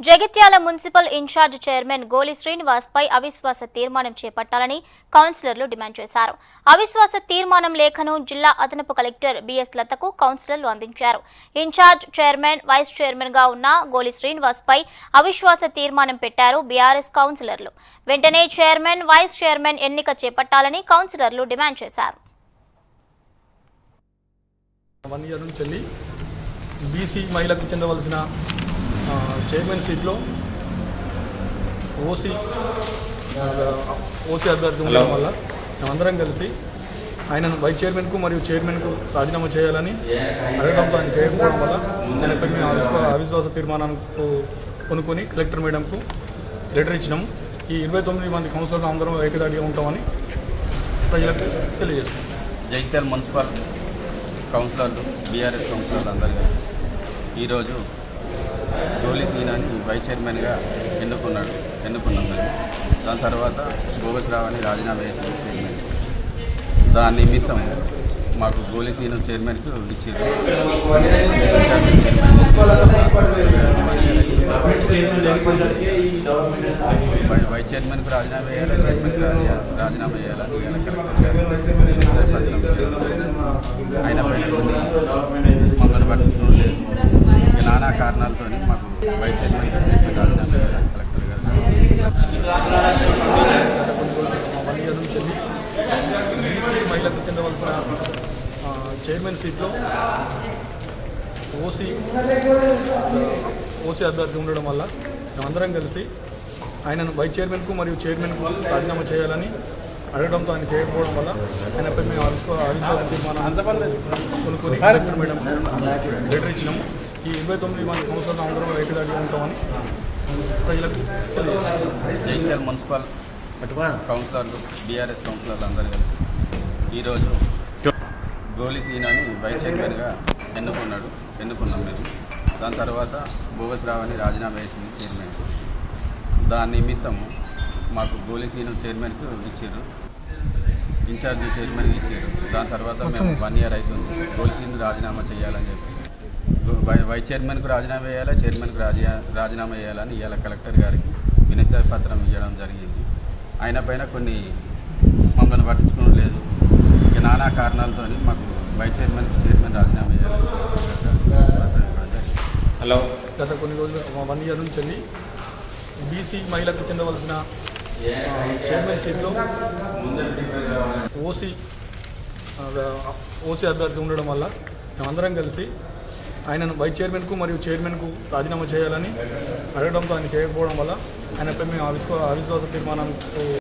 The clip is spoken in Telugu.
జగిత్యాల మున్సిపల్ ఇన్ఛార్జ్ చైర్మన్ గోలి శ్రీనివాస్ పై అవిశ్వాస తీర్మానం చేపట్టాలని కౌన్సిలర్లు డిమాండ్ చేశారు అవిశ్వాస తీర్మానం లేఖను జిల్లా అదనపు కలెక్టర్ బిఎస్ లతకు కౌన్సిలర్లు అందించారు ఇన్ఛార్జ్ చైర్మన్ వైస్ చైర్మన్ గా ఉన్న గోలి శ్రీనివాస్ పై అవిశ్వాస తీర్మానం పెట్టారు బీఆర్ఎస్ కౌన్సిలర్లు వెంటనే చైర్మన్ వైస్ చైర్మన్ ఎన్నిక చేపట్టాలని కౌన్సిలర్లు డిమాండ్ చేశారు వన్ ఇయర్ నుంచి వెళ్ళి బీసీ మహిళకు చెందవలసిన ఆ, చైర్మన్ సీట్లో ఓసీ ఆ, ఓసీ అభ్యర్థి ఉండడం వల్ల మేమందరం కలిసి ఆయనను వైస్ చైర్మన్కు మరియు చైర్మన్కు రాజీనామా చేయాలని అడగడంతో ఆయన చేయకపోవడం వల్ల ఆయనపై మేము అవిశ్వా అవిశ్వాస తీర్మానానికి కొనుక్కొని కలెక్టర్ మేడంకు లెటర్ ఇచ్చినాము ఈ ఇరవై తొమ్మిది మంది కౌన్సిలర్లు అందరం ఏకదాడిగా ఉంటామని ప్రజలకు తెలియజేస్తున్నాం జైత్యాల మున్సిపల్ కౌన్సిలర్లు బీఆర్ఎస్ కౌన్సిలర్లు అందరూ కలిసి ఈరోజు గోలీ సీనాని వైస్ చైర్మన్గా ఎన్నుకున్నాడు ఎన్నుకున్నాం మేము దాని తర్వాత భోగశ్రావని రాజీనామా చేసిన చైర్మన్ దాని నిమిత్తం మాకు గోలీ సీను చైర్మన్కు ఇచ్చారు వై- వైస్ చైర్మన్కు రాజీనామా చేయాలి చైర్మన్కి రాజీ- రాజీనామా చేయాలని ఇవాళ కలెక్టర్ గారు పత్రం ఇవ్వడం. ఆయన పైన కొన్ని మమ్మల్ని పట్టించుకోవడం లేదు ఇక నానా కారణాలతో మాకు వైస్ చైర్మన్ చైర్మన్ రాజీనామా చేయాలని కలెక్టర్ గారు వన్ ఇయర్ నుంచి వెళ్ళి బీసీ మహిళకు చెందవలసిన ఆ, చైర్మన్ సీట్లో ఓసీ ఓసీ అభ్యర్థి ఉండడం వల్ల మేమందరం కలిసి ఆయనను వైస్ చైర్మన్కు మరియు చైర్మన్కు రాజీనామా చేయాలని అడగడంతో ఆయన చేయకపోవడం వల్ల ఆయనపై మేము అవిశ్వా అవిశ్వాస తీర్మానం కొనుక్కొని కలెక్టర్ మేడం లెటర్ ఇచ్చినాము ఈ ఇరవై తొమ్మిది మంది కౌన్సిలర్లు అందరం ఏకదాడిగా ఉంటామని ప్రజలకు తెలియజేస్తున్నాం జైత్యాల మున్సిపల్ కౌన్సిలర్లు బీఆర్ఎస్ కౌన్సిలర్లు అందరూ కలిసి ఈరోజు గోలీ సీనాని వైస్ చైర్మన్గా ఎన్నుకున్నాడు ఎన్నుకున్నాం మేము దాని తర్వాత భోగశ్రావని రాజీనామా చేసింది చైర్మన్ దాని నిమిత్తం మాకు గోలీ సీను చైర్మన్కు ఇచ్చారు ఇన్ఛార్జ్ చైర్మన్కి ఇచ్చారు దాని తర్వాత మేము వన్ ఇయర్ అవుతుంది గోలీ సీను రాజీనామా చేయాలని చెప్పి గో- వై- వైస్ చైర్మన్కు రాజీనామా చేయాలా చైర్మన్కు రాజీ రాజీనామా చేయాలని ఇవాళ కలెక్టర్ గారికి వినతి పత్రం ఇవ్వడం జరిగింది ఆయన పైన కొన్ని మమ్మల్ని పట్టించుకోవడం లేదు ఇక నానా కారణాలతో మాకు వైస్ చైర్మన్కి చైర్మన్ రాజీనామా చేయాలని పత్రం ఇవ్వడం జరిగింది. హలో గత కొన్ని రోజులు వన్ ఇయర్ నుంచి వెళ్ళి బీసీ మహిళకు చెందవలసిన ఆ, చైర్మన్ సీట్లో ఓసీ ఆ, ఓసీ అభ్యర్థి ఉండడం వల్ల మేమందరం కలిసి ఆయనను వైస్ చైర్మన్కు మరియు చైర్మన్కు రాజీనామా చేయాలని అడగడంతో ఆయన చేయకపోవడం వల్ల ఆయనపై మేము అవిశ్వా అవిశ్వాస తీర్మానం